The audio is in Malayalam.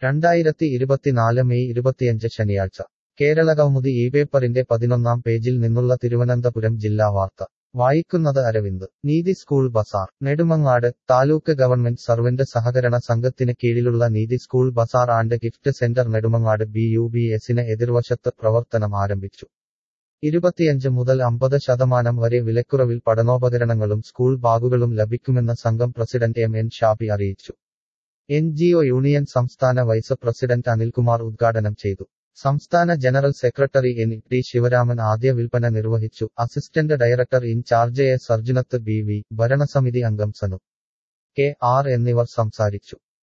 രണ്ടായിരത്തി ഇരുപത്തിനാല് മെയ് ഇരുപത്തിയഞ്ച് ശനിയാഴ്ച കേരളകൗമുദി ഈ പേപ്പറിന്റെ പതിനൊന്നാം പേജിൽ നിന്നുള്ള തിരുവനന്തപുരം ജില്ലാ വാർത്ത വായിക്കുന്നത് Aravind Neethi school bazaar Nedumangad taluk government servant സഹകരണ സംഘത്തിന് കീഴിലുള്ള Neethi school bazaar and gift centre Nedumangad B U B എസിന് എതിർവശത്ത് പ്രവർത്തനം ആരംഭിച്ചു ഇരുപത്തിയഞ്ച് മുതൽ അമ്പത് ശതമാനം വരെ വിലക്കുറവിൽ പഠനോപകരണങ്ങളും സ്കൂൾ ബാഗുകളും ലഭിക്കുമെന്ന് സംഘം പ്രസിഡന്റ് എം എൻ ഷാബി അറിയിച്ചു എൻ ജി ഒ യൂണിയൻ സംസ്ഥാന വൈസ് പ്രസിഡന്റ് അനിൽകുമാർ ഉദ്ഘാടനം ചെയ്തു സംസ്ഥാന general secretary N T Sivaraman ആദ്യ വിൽപ്പന നിർവഹിച്ചു assistant director incharge A Sarjunath B V ഭരണസമിതി അംഗം സനു കെ ആർ എന്നിവർ സംസാരിച്ചു